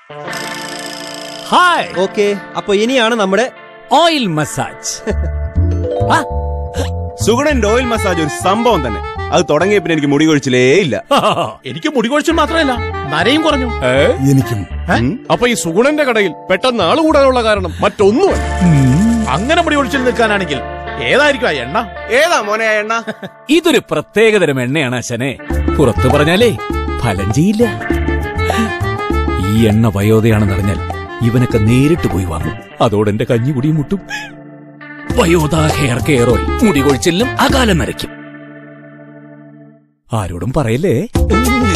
Hi okay അപ്പൊ ഇനിയാണ് നമ്മുടെ ഓയിൽ മസാജ് സുഗുണന്റെ ഓയിൽ മസാജ് ഒരു സംഭവം തന്നെ അത് തുടങ്ങിയ പിന്നെ എനിക്ക് മുടി കൊഴിച്ചിലേ ഇല്ല എനിക്ക് മുടി കൊഴിച്ചിൽ മാത്രമല്ല നരയും കുറഞ്ഞു എനിക്കും ഉം. അപ്പൊ ഈ സുഗുണന്റെ കടയിൽ പെട്ടെന്ന് ആള് കൂടാനുള്ള കാരണം മറ്റൊന്നുമല്ല അങ്ങനെ മുടി കൊഴിച്ചിൽ നിൽക്കാനാണെങ്കിൽ ഏതായിരിക്കും ആ എണ്ണ ഏതാ മോനെ ആ എണ്ണ ഇതൊരു പ്രത്യേകതരം എണ്ണയാണ് അശനെ പുറത്തു പറഞ്ഞാലേ ഫലം ചെയ്യില്ല ഈ എണ്ണ വയോധയാണെന്നറിഞ്ഞാൽ ഇവനൊക്കെ നേരിട്ട് പോയി വാങ്ങും അതോടെ എന്റെ കഞ്ഞി കുടി മുട്ടും വയോധ ഹെയർ കെയർ ഓയിൽ മുടി കൊഴിച്ചിലും അകാലം നരയ്ക്കും ആരോടും പറയല്ലേ